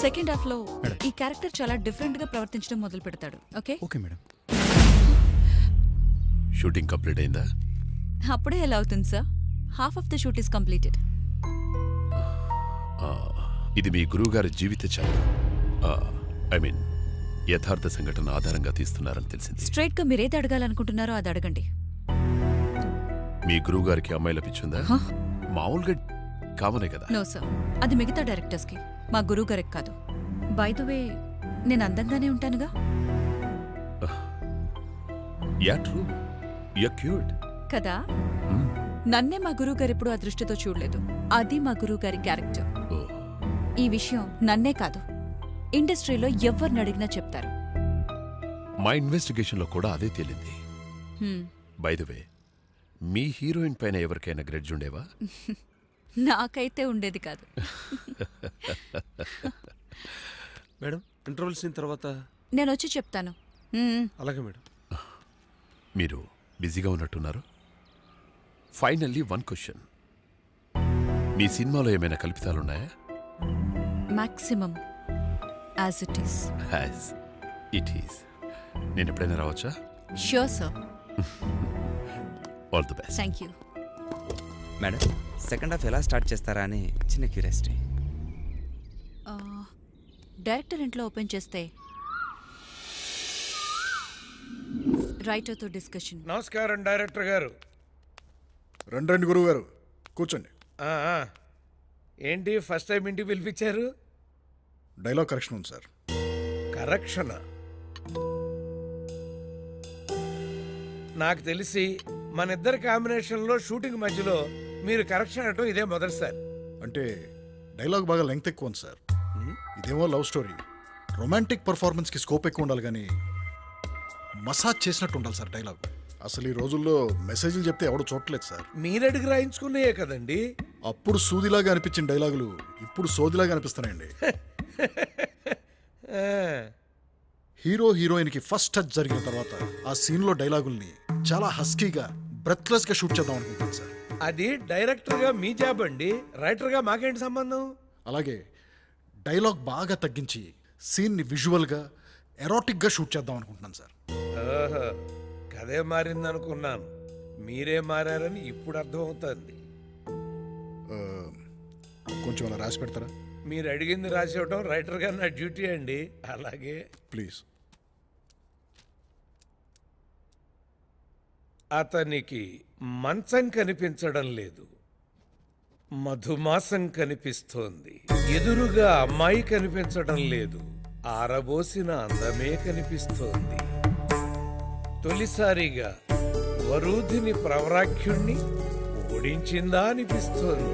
Second half లో ఈ character చాలా డిఫరెంట్ గా ప్రవర్తించడం మొదలు పెడతాడు okay okay madam shooting complete అయిందా అప్పుడే ఎలా అవుతుంది sir half of the shoot is completed ఆ, ఇది మీ గురువుగారి జీవిత చర్య ఐ మీన్ యథార్థ సంఘటన ఆధారంగా తీస్తున్నారని తెలిసింది స్ట్రైట్ గా మీరేది అడగాలనుకుంటున్నారో అది అడగండి మీ గురువుగారికి అమ్మాయిల పిచ్చుందా హ? మామూలుగా కామనే కదా నో సార్ అది మిగతా డైరెక్టర్స్ కి మా గురువు గారికి కాదు బై ద వే నేను అందంగానే ఉంటానుగా యా ట్రూ యా క్యూట్ కదా నన్నే మా గురువు గారు ఎప్పుడు ఆ దృష్టితో చూడలేదు అది మా గురువు గారి క్యారెక్టర్ ఈ విషయం నన్నే కాదు ఇండస్ట్రీలో ఎవరిని అడిగినా చెప్తారు మా ఇన్వెస్టిగేషన్లో కూడా అదే తేలింది హ్మ్. బై ద వే మీ హీరోయిన్ పైన ఎవరికైనా గ్రెడ్జ్ ఉండేవా నాకైతే ఉండేది కాదు మేడం ఇంటర్వెల్ సీన్ తర్వాత నేను వచ్చి చెప్తాను హ్మ్. అలాగే మేడం మీరు బిజీగా ఉన్నట్టున్నారు ఫైనల్లీ వన్ క్వశ్చన్ మీ సినిమాలో ఏమైనా కల్పితాలున్నాయా maximum as it is has it is నేను ఎప్పుడైనా రావచ్చా sure sir all the best thank you madam second half ఎలా స్టార్ట్ చేస్తారా అని చిన్న క్యూరియాసిటీ డైరెక్టర్ ఇంట్లో ఓపెన్ చేస్తే రైటర్తో డిస్కషన్ నమస్కారం డైరెక్టర్ గారు రండి రండి గురువు గారు కూర్చోండి ఆ, ఆ. ఏంటి ఫస్ట్ టైం ఇంటికి పిలిపించారు డైలాగ్ కరెక్షన్ ఉంది సార్ కరెక్షన్ నాకు తెలిసి మన ఇద్దరి కాంబినేషన్లో షూటింగ్ మధ్యలో మీరు కరెక్షన్ అనటం ఇదే మొదటిసారి అంటే డైలాగ్ బాగా లెంగ్త్ ఎక్కువ ఉంది సార్ ఇదేమో లవ్ స్టోరీ రొమాంటిక్ పర్ఫార్మెన్స్కి స్కోప్ ఎక్కువ ఉండాలి కానీ మసాజ్ చేసినట్టు ఉండాలి సార్ డైలాగ్ అసలు ఈ రోజుల్లో మెసేజ్లు చెప్తే ఎవడు చూడట్లేదు సార్ మీరడిగి రాయించుకున్నాయే కదండి అప్పుడు సూదిలాగా అనిపించిన డైలాగులు ఇప్పుడు సోదిలాగా అనిపిస్తున్నాయండి ఆ, హీరో హీరోయిన్కి ఫస్ట్ టచ్ జరిగిన తర్వాత ఆ సీన్లో డైలాగుల్ని చాలా హస్కీగా బ్రెత్లెస్గా షూట్ చేద్దాం అనుకుంటాను సార్ అది డైరెక్టర్గా మీ జాబ్ అండి రైటర్గా మాకేంటి సంబంధం అలాగే డైలాగ్ బాగా తగ్గించి సీన్ని విజువల్గా ఎరోటిక్గా షూట్ చేద్దాం అనుకుంటున్నాను సార్ ఓహో కథే మారిందనుకున్నాను మీరే మారారని ఇప్పుడు అర్థమవుతుంది ఆ, కొంచెం అలా రాసి పెడతారా మీరు అడిగింది రాసి ఇవ్వటం రైటర్ గారు నా డ్యూటీ అండి అలాగే ప్లీజ్ అతనికి మంచం కనిపించడం లేదు మధుమాసం కనిపిస్తోంది ఎదురుగా అమ్మాయి కనిపించడం లేదు ఆరబోసిన అందమే కనిపిస్తోంది తొలిసారిగా వరూధిని ప్రవరాఖ్యుణ్ణి ఓడించిందా అనిపిస్తోంది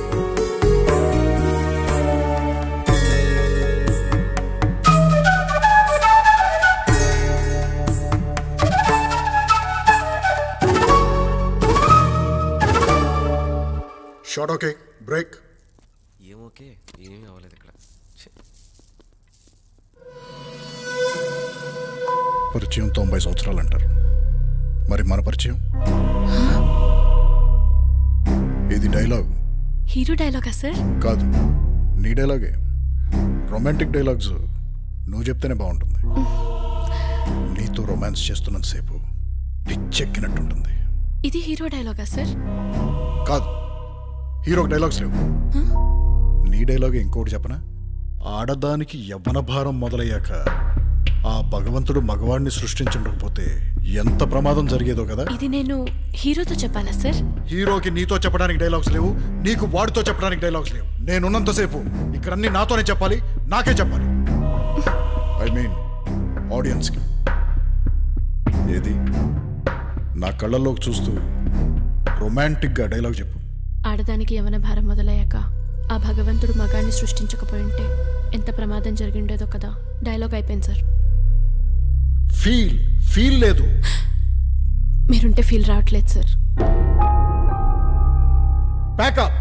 షార్ట్ ఓకే బ్రేక్ ఏం ఓకే ఏమీ అవ్వలేదు ఇక్కడ ఛే. పరిచయం తొంభై సంవత్సరాలు అంటారు మరి మన పరిచయం ఇది డైలాగ్ హీరో డైలాగా సార్ కాదు నీ డైలాగే రొమాంటిక్ డైలాగ్స్ నువ్వు చెప్తేనే బాగుంటుంది నీతో రొమాన్స్ చేస్తున్నంతసేపు పిచ్చెక్కినట్టుంటుంది ఇది హీరో డైలాగా సార్ కాదు హీరోకి డైలాగ్స్ లేవు నీ డైలాగే ఇంకోటి చెప్పనా ఆడదానికి యవ్వన భారం మొదలయ్యాక ఆ భగవంతుడు మగవాడిని సృష్టించుండకపోతే ఎంత ప్రమాదం జరిగేదో కదా ఇది నేను హీరోతో చెప్పాలా సార్ హీరోకి నీతో చెప్పడానికి డైలాగ్స్ లేవు నీకు వాడితో చెప్పడానికి డైలాగ్స్ లేవు నేనున్నంతసేపు ఇక్కడ అన్ని నాతోనే చెప్పాలి నాకే చెప్పాలి ఐ మీన్ ఆడియన్స్కి ఏది నా కళ్ళల్లోకి చూస్తూ రొమాంటిక్గా డైలాగ్ చెప్పు ఆడదానికి యవన భారం మొదలయ్యాక ఆ భగవంతుడు మగాన్ని సృష్టించకపోయి ఉంటే ఎంత ప్రమాదం జరిగిండేదో కదా డైలాగ్ అయిపోయింది సార్ ఫీల్ ఫీల్ లేదు మీరుంటే ఫీల్ రావట్లేదు సార్ ప్యాకప్